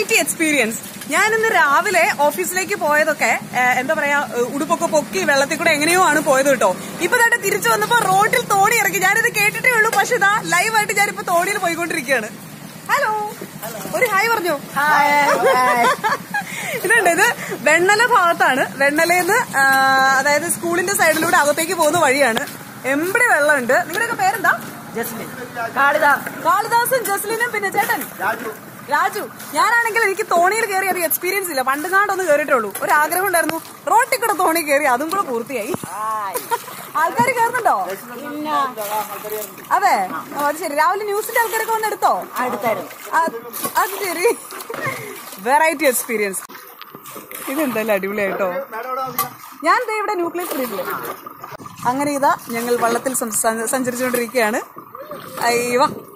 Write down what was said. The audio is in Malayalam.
വെറൈറ്റി എക്സ്പീരിയൻസ് ഞാൻ ഇന്ന് രാവിലെ ഓഫീസിലേക്ക് പോയതൊക്കെ ഏ, എന്താ പറയാ ഏ, ഉടുപ്പൊക്കെ പൊക്കി വെള്ളത്തിൽ കൂടെ എങ്ങനെയോ ആണ് പോയത് കേട്ടോ ഇപ്പൊ തന്നെ തിരിച്ചു വന്നപ്പോ റോഡിൽ തോണി ഇറക്കി ഞാനിത് കേട്ടിട്ടേ ഉള്ളൂ പക്ഷെ ഇതാ ലൈവായിട്ട് ഞാനിപ്പോ തോണിയിൽ പോയിക്കൊണ്ടിരിക്കുകയാണ് ഹലോ ഒരു ഹായ് പറഞ്ഞു ഇതുണ്ട് ഇത് വെണ്ണല ഭാഗത്താണ് വെണ്ണലയിൽ അതായത് സ്കൂളിന്റെ സൈഡിലൂടെ അകത്തേക്ക് പോകുന്ന വഴിയാണ് എമ്പടി വെള്ളമുണ്ട് നിങ്ങളുടെയൊക്കെ പേരെന്താ ജസ്മിൻ കാളിദാസ് കാളിദാസും ജസ്ലിനും പിന്നെ ചേട്ടൻ രാജു ഞാനാണെങ്കിൽ എനിക്ക് തോണിയിൽ കയറി അത് എക്സ്പീരിയൻസ് ഇല്ല പണ്ട് നാണ്ടൊന്ന് കയറിയിട്ടേ ഉള്ളൂ ഒരു ആഗ്രഹം ഉണ്ടായിരുന്നു റോട്ടിൽ കൂടെ തോണി കയറി അതും കൂടെ പൂർത്തിയായി ആൾക്കാർ കയറുന്നുണ്ടോ അതെ ഓ, അത് ശരി രാവിലെ ന്യൂസിന്റെ ആൾക്കാരൊക്കെ വന്ന് എടുത്തോ അടുത്തായിരുന്നു അത് അത് ശരി വെറൈറ്റി എക്സ്പീരിയൻസ് ഇതെന്തായാലും അടിപൊളിയായിട്ടോ ഞാൻ ദേ ഇവിടെ ന്യൂക്ലിയർ സ്ട്രീറ്റില് അങ്ങനെ ഇതാ ഞങ്ങൾ വള്ളത്തിൽ സം- സഞ്ചരിച്ചുകൊണ്ടിരിക്കുകയാണ് അയ്യോ